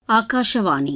ಆಕಾಶವಾಣಿ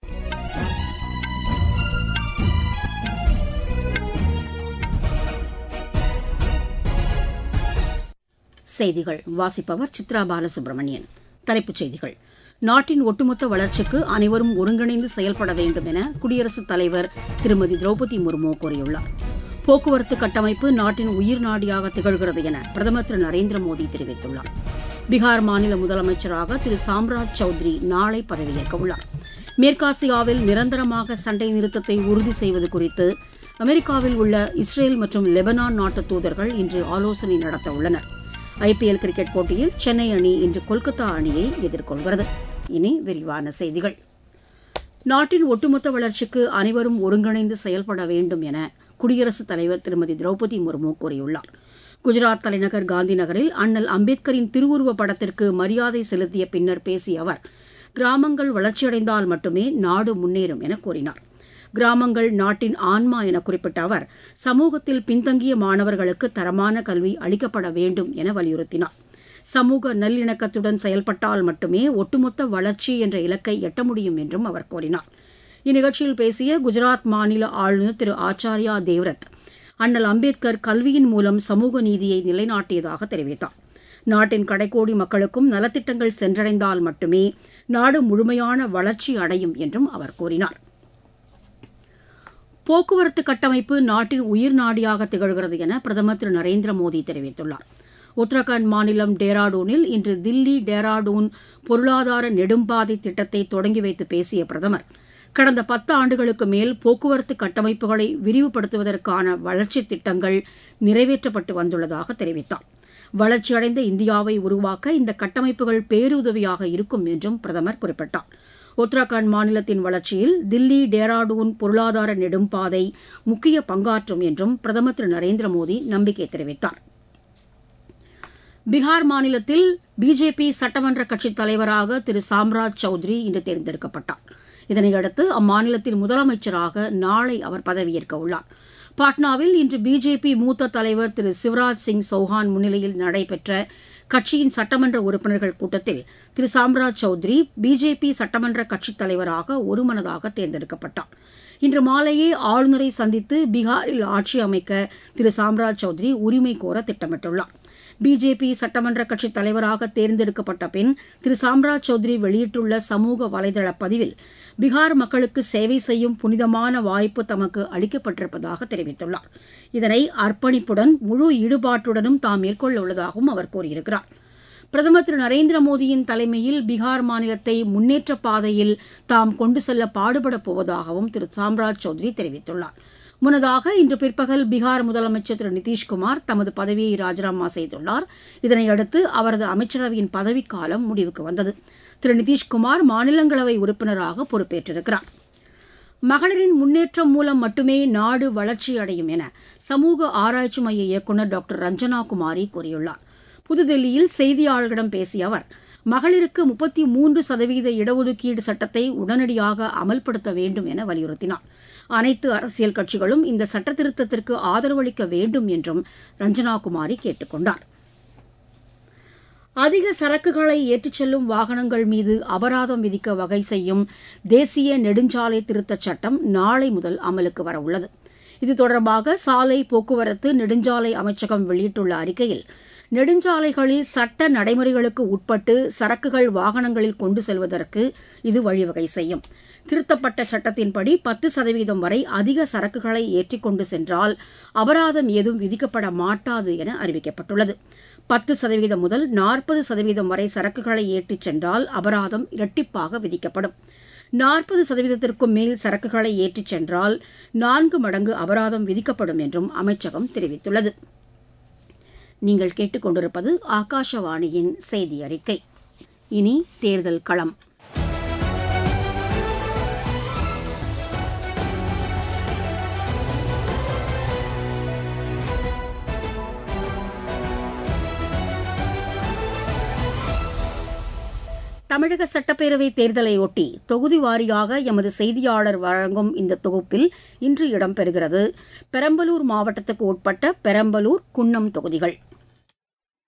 செய்திகள் வாசிப்பவர் சித்ரா பாலசுப்ரமணியன் தலைப்புச் செய்திகள் நாட்டின் ஒட்டுமொத்த வளர்ச்சிக்கு அனைவரும் ஒருங்கிணைந்து செயல்பட வேண்டும் என குடியரசுத் தலைவர் திருமதி திரௌபதி முர்மு கூறியுள்ளார் போக்குவரத்து கட்டமைப்பு நாட்டின் உயிர் நாடியாக திகழ்கிறது என பிரதமர் திரு நரேந்திர மோடி தெரிவித்துள்ளார் பீகார் மாநில முதலமைச்சராக திரு சாம்ராஜ் சௌத்ரி நாளை பதவியேற்க உள்ளார் மேற்காசியாவில் நிரந்தரமாக சண்டை நிறுத்தத்தை உறுதி செய்வது குறித்து அமெரிக்காவில் உள்ள இஸ்ரேல் மற்றும் லெபனான் நாட்டு தூதர்கள் இன்று ஆலோசனை நடத்த உள்ளனர் ஐபிஎல் கிரிக்கெட் போட்டியில் சென்னை அணி இன்று கொல்கத்தா அணியை எதிர்கொள்கிறது இனி விரிவான செய்திகள் நாட்டின் ஒட்டுமொத்த வளர்ச்சிக்கு அனைவரும் ஒருங்கிணைந்து செயல்பட வேண்டும் என குடியரசுத் தலைவர் திருமதி திரௌபதி முர்மு கூறியுள்ளார் குஜராத் தலைநகர் காந்தி நகரில் அண்ணல் அம்பேத்கரின் திருவுருவப் படத்திற்கு மரியாதை செலுத்திய பின்னர் பேசிய அவர் கிராமங்கள் வளர்ச்சியடைந்தால் மட்டுமே நாடு முன்னேறும் என கூறினார் கிராமங்கள் நாட்டின் ஆன்மா என குறிப்பிட்ட அவர் சமூகத்தில் பின்தங்கிய மாணவர்களுக்கு தரமான கல்வி அளிக்கப்பட வேண்டும் என வலியுறுத்தினார் சமூக நல்லிணக்கத்துடன் செயல்பட்டால் மட்டுமே ஒட்டுமொத்த வளர்ச்சி என்ற இலக்கை எட்ட முடியும் என்றும் அவர் கூறினார் இந்நிகழ்ச்சியில் பேசிய குஜராத் மாநில ஆளுநர் திரு ஆச்சாரியா தேவ்ரத் அண்ணல் அம்பேத்கர் கல்வியின் மூலம் சமூக நீதியை நிலைநாட்டியதாக தெரிவித்தார் நாட்டின் கடைக்கோடி மக்களுக்கும் நலத்திட்டங்கள் சென்றடைந்தால் மட்டுமே நாடு முழுமையான வளர்ச்சி அடையும் என்றும் அவர் கூறினார் போக்குவரத்து கட்டமைப்பு நாட்டின் உயிர் நாடியாக திகழ்கிறது என பிரதமர் திரு நரேந்திர மோடி தெரிவித்துள்ளார் உத்தரகாண்ட் மாநிலம் டேராடூனில் இன்று தில்லி டேராடூன் பொருளாதார நெடும்பாதை திட்டத்தை தொடங்கி வைத்து பேசிய பிரதமர் கடந்த பத்து ஆண்டுகளுக்கு மேல் போக்குவரத்து கட்டமைப்புகளை விரிவுபடுத்துவதற்கான வளர்ச்சித் திட்டங்கள் நிறைவேற்றப்பட்டு வந்துள்ளதாக தெரிவித்தார் வளர்ச்சியடைந்த இந்தியாவை உருவாக்க இந்த கட்டமைப்புகள் பேருதவியாக இருக்கும் என்றும் பிரதமர் குறிப்பிட்டார் உத்தரகாண்ட் மாநிலத்தின் வளர்ச்சியில் தில்லி டேராடூன் பொருளாதார நெடும்பாதை முக்கிய பங்காற்றும் என்றும் பிரதமர் திரு நரேந்திர மோடி நம்பிக்கை தெரிவித்தார் பீகார் மாநிலத்தில் பிஜேபி சட்டமன்ற கட்சித் தலைவராக திரு சாம்ராஜ் சௌத்ரி இன்று தேர்ந்தெடுக்கப்பட்டார் இதனையடுத்து அம்மாநிலத்தின் முதலமைச்சராக நாளை அவர் பதவியேற்க உள்ளார் பாட்னாவில் இன்று பிஜேபி மூத்த தலைவர் திரு சிவராஜ் சிங் சௌஹான் முன்னிலையில் நடைபெற்ற கட்சியின் சட்டமன்ற உறுப்பினர்கள் கூட்டத்தில் திரு சாம்ராஜ் சௌத்ரி பிஜேபி சட்டமன்ற கட்சித் தலைவராக ஒருமனதாக தேர்ந்தெடுக்கப்பட்டார் இன்று மாலையே ஆளுநரை சந்தித்து பீகாரில் ஆட்சி அமைக்க திரு சாம்ராஜ் சௌத்ரி உரிமை கோர திட்டமிட்டுள்ளார் பிஜேபி சட்டமன்ற கட்சித் தலைவராக தேர்ந்தெடுக்கப்பட்ட பின் திரு சாம்ராஜ் சௌத்ரி வெளியிட்டுள்ள சமூக வலைதள பதிவில் பீகார் மக்களுக்கு சேவை செய்யும் புனிதமான வாய்ப்பு தமக்கு அளிக்கப்பட்டிருப்பதாக தெரிவித்துள்ளார் இதனை அர்ப்பணிப்புடன் முழு ஈடுபாட்டுடனும் தாம் மேற்கொள்ள உள்ளதாகவும் அவர் கூறியிருக்கிறார் பிரதமர் திரு நரேந்திர மோடியின் தலைமையில் பீகார் மாநிலத்தை முன்னேற்ற பாதையில் தாம் கொண்டு செல்ல பாடுபடப் போவதாகவும் திரு சாம்ராஜ் சௌத்ரி தெரிவித்துள்ளார் முன்னதாக இன்று பிற்பகல் பீகார் முதலமைச்சர் திரு நிதிஷ்குமார் தமது பதவியை ராஜினாமா செய்துள்ளார் இதனையடுத்து அவரது அமைச்சரவையின் பதவிக்காலம் முடிவுக்கு வந்தது திரு நிதிஷ்குமார் மாநிலங்களவை உறுப்பினராக பொறுப்பேற்றிருக்கிறார் மகளிரின் முன்னேற்றம் மூலம் மட்டுமே நாடு வளர்ச்சியடையும் என சமூக ஆராய்ச்சி மைய இயக்குநர் டாக்டர் ரஞ்சனா குமாரி கூறியுள்ளார் புதுதில்லியில் செய்தியாளர்களிடம் பேசிய அவர் மகளிருக்கு முப்பத்தி மூன்று சதவீத இடஒதுக்கீடு சட்டத்தை உடனடியாக அமல்படுத்த வேண்டும் என வலியுறுத்தினார் அனைத்து அரசியல் கட்சிகளும் இந்த சட்டத்திருத்தத்திற்கு ஆதரவளிக்க வேண்டும் என்றும் ரஞ்சனா குமாரி கேட்டுக் கொண்டார் அதிக சரக்குகளை ஏற்றிச் செல்லும் வாகனங்கள் மீது அபராதம் விதிக்க வகை செய்யும் தேசிய நெடுஞ்சாலை திருத்தச் சட்டம் நாளை முதல் அமலுக்கு வரவுள்ளது இது தொடர்பாக சாலை போக்குவரத்து நெடுஞ்சாலை அமைச்சகம் வெளியிட்டுள்ள அறிக்கையில் நெடுஞ்சாலைகளில் சட்ட நடைமுறைகளுக்கு உட்பட்டு சரக்குகள் வாகனங்களில் கொண்டு செல்வதற்கு இது வழிவகை செய்யும் திருத்தப்பட்ட சட்டத்தின்படி பத்து சதவீதம் வரை அதிக சரக்குகளை ஏற்றிக் கொண்டு சென்றால் அபராதம் ஏதும் விதிக்கப்பட மாட்டாது என அறிவிக்கப்பட்டுள்ளது பத்து சதவீதம் முதல் நாற்பது சதவீதம் வரை சரக்குகளை ஏற்றிச் சென்றால் அபராதம் இரட்டிப்பாக விதிக்கப்படும் நாற்பது சதவீதத்திற்கும் மேல் சரக்குகளை ஏற்றிச் சென்றால் நான்கு மடங்கு அபராதம் விதிக்கப்படும் என்றும் அமைச்சகம் தெரிவித்துள்ளது நீங்கள் கேட்டுக்கொண்டிருப்பது ஆகாஷவாணியின் செய்தி அறிக்கை இனி தேர்தல் களம் தமிழக சட்டப்பேரவை தேர்தலையொட்டி தொகுதி வாரியாக எமது செய்தியாளர் வழங்கும் இந்த தொகுப்பில் இன்று இடம்பெறுகிறது பெரம்பலூர் மாவட்டத்துக்கு உட்பட்ட பெரம்பலூர் குன்னம் தொகுதிகள்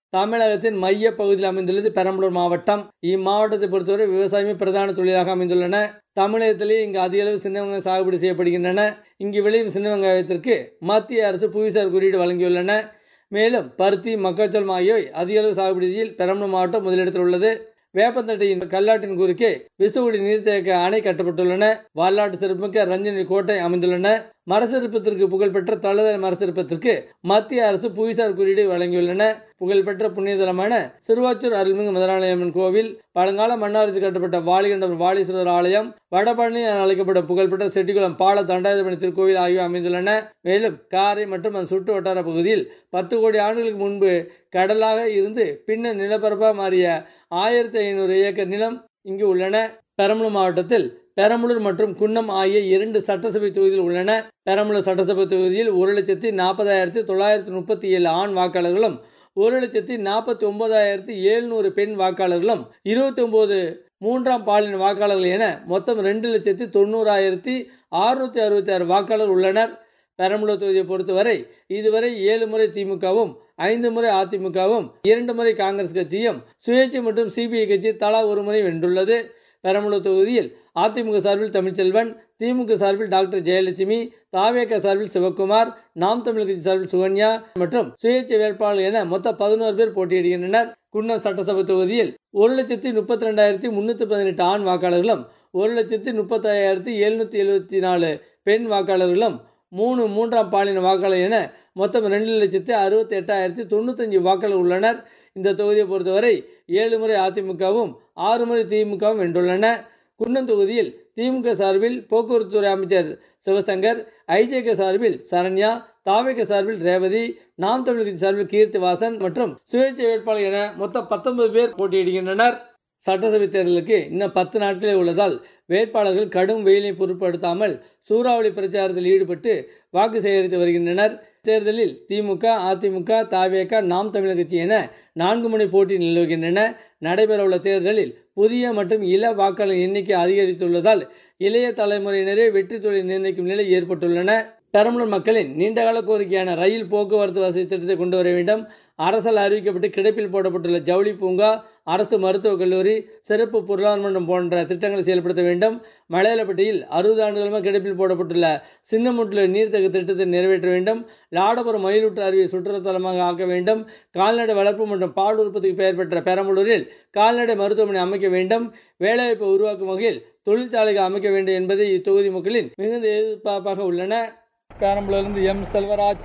தமிழகத்தின் மைய பகுதியில் அமைந்துள்ளது பெரம்பலூர் மாவட்டம் இம்மாவட்டத்தை பொறுத்தவரை விவசாயமே பிரதான தொழிலாக அமைந்துள்ளன தமிழகத்திலேயே இங்கு அதிக அளவு சின்ன வெங்காயம் சாகுபடி செய்யப்படுகின்றன இங்கு விளையும் சின்ன வெங்காயத்திற்கு மத்திய அரசு புவிசார் குறியீடு வழங்கியுள்ளன மேலும் பருத்தி மக்காச்சோளம் ஆகியவை அதிக அளவு சாகுபடியில் பெரம்பலூர் மாவட்டம் முதலிடத்தில் உள்ளது வேப்பந்தட்டையின் கல்லாட்டின் குறுக்கே விசுகுடி நீர்த்தேக்க அணை கட்டப்பட்டுள்ளன வரலாற்று சிறப்புமிக்க ரஞ்சனி கோட்டை அமைந்துள்ளன மரசிற்பத்திற்கு புகழ்பெற்ற தழுதல் மரசிற்பத்திற்கு மத்திய அரசு புவிசார் குறியீடு வழங்கியுள்ளன புகழ்பெற்ற புண்ணியதலமான சிறுவாச்சூர் அருள்மிகு முதலாளியம்மன் கோவில் பழங்கால மன்னாரத்தில் கட்டப்பட்ட வாலிகண்டம் வாலீஸ்வரர் ஆலயம் வடபழனி என அழைக்கப்படும் புகழ்பெற்ற செட்டிக்குளம் பால தண்டாயுதபணி திருக்கோவில் ஆகியவை அமைந்துள்ளன மேலும் காரை மற்றும் அதன் சுற்று வட்டார பகுதியில் பத்து கோடி ஆண்டுகளுக்கு முன்பு கடலாக இருந்து பின்னர் நிலப்பரப்பாக மாறிய ஆயிரத்தி ஐநூறு ஏக்கர் நிலம் இங்கு உள்ளன பெரம்பலூர் மாவட்டத்தில் பெரம்பலூர் மற்றும் குன்னம் ஆகிய இரண்டு சட்டசபை தொகுதிகள் உள்ளன பெரம்பலூர் சட்டசபை தொகுதியில் ஒரு லட்சத்தி நாற்பதாயிரத்தி தொள்ளாயிரத்தி முப்பத்தி ஏழு ஆண் வாக்காளர்களும் ஒரு லட்சத்தி நாற்பத்தி ஒன்பதாயிரத்தி எழுநூறு பெண் வாக்காளர்களும் இருபத்தி ஒன்பது மூன்றாம் பாலின வாக்காளர்கள் என மொத்தம் ரெண்டு லட்சத்தி தொண்ணூறாயிரத்தி அறுநூத்தி அறுபத்தி ஆறு வாக்காளர் உள்ளனர் பெரம்பலூர் தொகுதியை பொறுத்தவரை இதுவரை ஏழு முறை திமுகவும் ஐந்து முறை அதிமுகவும் இரண்டு முறை காங்கிரஸ் கட்சியும் சுயேட்சை மற்றும் சிபிஐ கட்சி தலா ஒரு முறை வென்றுள்ளது பெரம்பலூர் தொகுதியில் அதிமுக சார்பில் தமிழ்ச்செல்வன் திமுக சார்பில் டாக்டர் ஜெயலட்சுமி தாவேக சார்பில் சிவக்குமார் நாம் தமிழ் கட்சி சார்பில் சுகன்யா மற்றும் சுயேட்சை வேட்பாளர் என மொத்தம் பதினோரு பேர் போட்டியிடுகின்றனர் குன்னம் சட்டசபை தொகுதியில் ஒரு லட்சத்தி முப்பத்தி ரெண்டாயிரத்தி முன்னூத்தி பதினெட்டு ஆண் வாக்காளர்களும் ஒரு லட்சத்தி முப்பத்தாயிரத்தி எழுநூத்தி எழுபத்தி நாலு பெண் வாக்காளர்களும் மூணு மூன்றாம் பாலின வாக்காளர் என மொத்தம் ரெண்டு லட்சத்தி அறுபத்தி எட்டாயிரத்தி தொண்ணூத்தஞ்சு வாக்காளர் உள்ளனர் இந்த தொகுதியை பொறுத்தவரை ஏழு முறை அதிமுகவும் ஆறு முறை திமுகவும் வென்றுள்ளன குன்னம் தொகுதியில் திமுக சார்பில் போக்குவரத்துத்துறை அமைச்சர் சிவசங்கர் ஐஜேகே சார்பில் சரண்யா தாவேக சார்பில் ரேவதி நாம் தமிழ் கட்சி சார்பில் கீர்த்திவாசன் மற்றும் சுயேட்சை வேட்பாளர் என மொத்தம் பத்தொன்பது பேர் போட்டியிடுகின்றனர் சட்டசபை தேர்தலுக்கு இன்னும் பத்து நாட்களே உள்ளதால் வேட்பாளர்கள் கடும் வெயிலை பொருட்படுத்தாமல் சூறாவளி பிரச்சாரத்தில் ஈடுபட்டு வாக்கு சேகரித்து வருகின்றனர் தேர்தலில் திமுக அதிமுக தாவேக நாம் தமிழர் கட்சி என நான்கு முனை போட்டி நிலவுகின்றன நடைபெறவுள்ள தேர்தலில் புதிய மற்றும் இள வாக்காளர் எண்ணிக்கை அதிகரித்துள்ளதால் இளைய தலைமுறையினரே வெற்றி தொழில் நிர்ணயிக்கும் நிலை ஏற்பட்டுள்ளன பெரம்பலூர் மக்களின் நீண்டகால கோரிக்கையான ரயில் போக்குவரத்து வசதி திட்டத்தை கொண்டு வர வேண்டும் அரசால் அறிவிக்கப்பட்டு கிடப்பில் போடப்பட்டுள்ள ஜவுளி பூங்கா அரசு மருத்துவக் கல்லூரி சிறப்பு பொருளாதார மன்றம் போன்ற திட்டங்களை செயல்படுத்த வேண்டும் மலையாளப்பட்டியில் அறுபது ஆண்டுகளுமே கிடப்பில் போடப்பட்டுள்ள சின்னமுட்டுல நீர்த்தக திட்டத்தை நிறைவேற்ற வேண்டும் லாடபுரம் மயிலூட்டு அருவியை சுற்றுலாத்தலமாக ஆக்க வேண்டும் கால்நடை வளர்ப்பு மற்றும் பால் உற்பத்திக்கு பெயர் பெற்ற பெரம்பலூரில் கால்நடை மருத்துவமனை அமைக்க வேண்டும் வேலைவாய்ப்பை உருவாக்கும் வகையில் தொழிற்சாலைகள் அமைக்க வேண்டும் என்பதை இத்தொகுதி மக்களின் மிகுந்த எதிர்பார்ப்பாக உள்ளன பெரம்பலூரிலிருந்து எம் செல்வராஜ்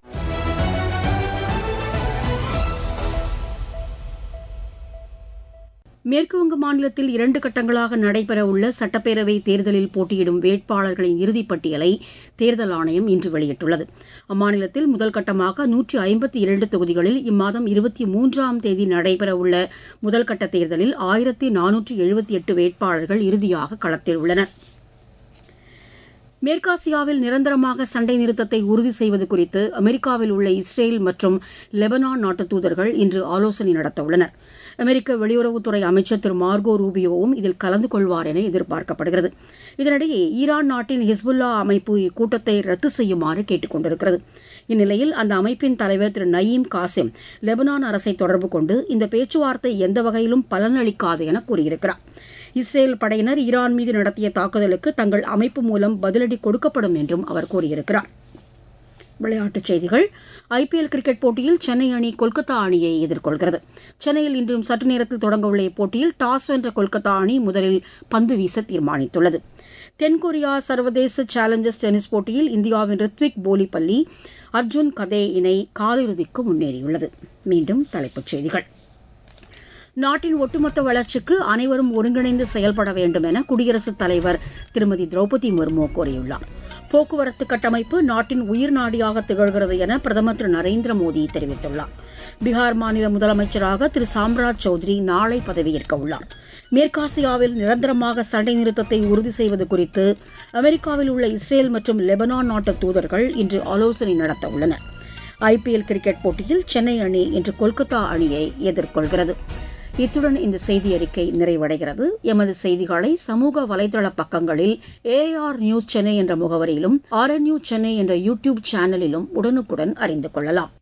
மேற்குவங்க மாநிலத்தில் இரண்டு கட்டங்களாக நடைபெறவுள்ள சட்டப்பேரவை தேர்தலில் போட்டியிடும் வேட்பாளர்களின் இறுதிப் பட்டியலை தேர்தல் ஆணையம் இன்று வெளியிட்டுள்ளது அம்மாநிலத்தில் முதல் கட்டமாக நூற்றி ஐம்பத்தி இரண்டு தொகுதிகளில் இம்மாதம் இருபத்தி மூன்றாம் தேதி நடைபெறவுள்ள முதல் கட்ட தேர்தலில் ஆயிரத்தி நானூற்றி எழுபத்தி எட்டு வேட்பாளர்கள் இறுதியாக களத்தில் உள்ளனர் மேற்காசியாவில் நிரந்தரமாக சண்டை நிறுத்தத்தை உறுதி செய்வது குறித்து அமெரிக்காவில் உள்ள இஸ்ரேல் மற்றும் லெபனான் நாட்டு தூதர்கள் இன்று ஆலோசனை நடத்தவுள்ளனர் அமெரிக்க வெளியுறவுத்துறை அமைச்சர் திரு மார்கோ ரூபியோவும் இதில் கலந்து கொள்வார் என எதிர்பார்க்கப்படுகிறது இதனிடையே ஈரான் நாட்டின் ஹிஸ்புல்லா அமைப்பு இக்கூட்டத்தை ரத்து செய்யுமாறு கேட்டுக் கொண்டிருக்கிறது இந்நிலையில் அந்த அமைப்பின் தலைவர் திரு நயீம் காசிம் லெபனான் அரசை தொடர்பு கொண்டு இந்த பேச்சுவார்த்தை எந்த வகையிலும் பலனளிக்காது என கூறியிருக்கிறார் இஸ்ரேல் படையினர் ஈரான் மீது நடத்திய தாக்குதலுக்கு தங்கள் அமைப்பு மூலம் பதிலடி கொடுக்கப்படும் என்றும் அவர் கூறியிருக்கிறார் விளையாட்டுச் செய்திகள் ஐபிஎல் கிரிக்கெட் போட்டியில் சென்னை அணி கொல்கத்தா அணியை எதிர்கொள்கிறது சென்னையில் இன்றும் சற்று நேரத்தில் தொடங்கவுள்ள இப்போட்டியில் டாஸ் வென்ற கொல்கத்தா அணி முதலில் பந்து வீச தீர்மானித்துள்ளது தென்கொரியா சர்வதேச சேலஞ்சர்ஸ் டென்னிஸ் போட்டியில் இந்தியாவின் ரித்விக் போலிப்பள்ளி அர்ஜுன் கதே இணை காலிறுதிக்கு முன்னேறியுள்ளது மீண்டும் தலைப்புச் செய்திகள் நாட்டின் ஒட்டுமொத்த வளர்ச்சிக்கு அனைவரும் ஒருங்கிணைந்து செயல்பட வேண்டும் என குடியரசுத் தலைவர் திருமதி திரௌபதி முர்மு கூறியுள்ளார் போக்குவரத்து கட்டமைப்பு நாட்டின் உயிர் நாடியாக திகழ்கிறது என பிரதமர் திரு நரேந்திர மோடி தெரிவித்துள்ளார் பீகார் மாநில முதலமைச்சராக திரு சாம்ராஜ் சௌத்ரி நாளை பதவியேற்க உள்ளார் மேற்காசியாவில் நிரந்தரமாக சண்டை நிறுத்தத்தை உறுதி செய்வது குறித்து அமெரிக்காவில் உள்ள இஸ்ரேல் மற்றும் லெபனான் நாட்டு தூதர்கள் இன்று ஆலோசனை நடத்த உள்ளனர் ஐபிஎல் கிரிக்கெட் போட்டியில் சென்னை அணி இன்று கொல்கத்தா அணியை எதிர்கொள்கிறது இத்துடன் இந்த செய்தி அறிக்கை நிறைவடைகிறது எமது செய்திகளை சமூக வலைதள பக்கங்களில் ஏஆர் நியூஸ் சென்னை என்ற முகவரியிலும் ஆர்என்யூ சென்னை என்ற யூடியூப் சேனலிலும் உடனுக்குடன் அறிந்து கொள்ளலாம்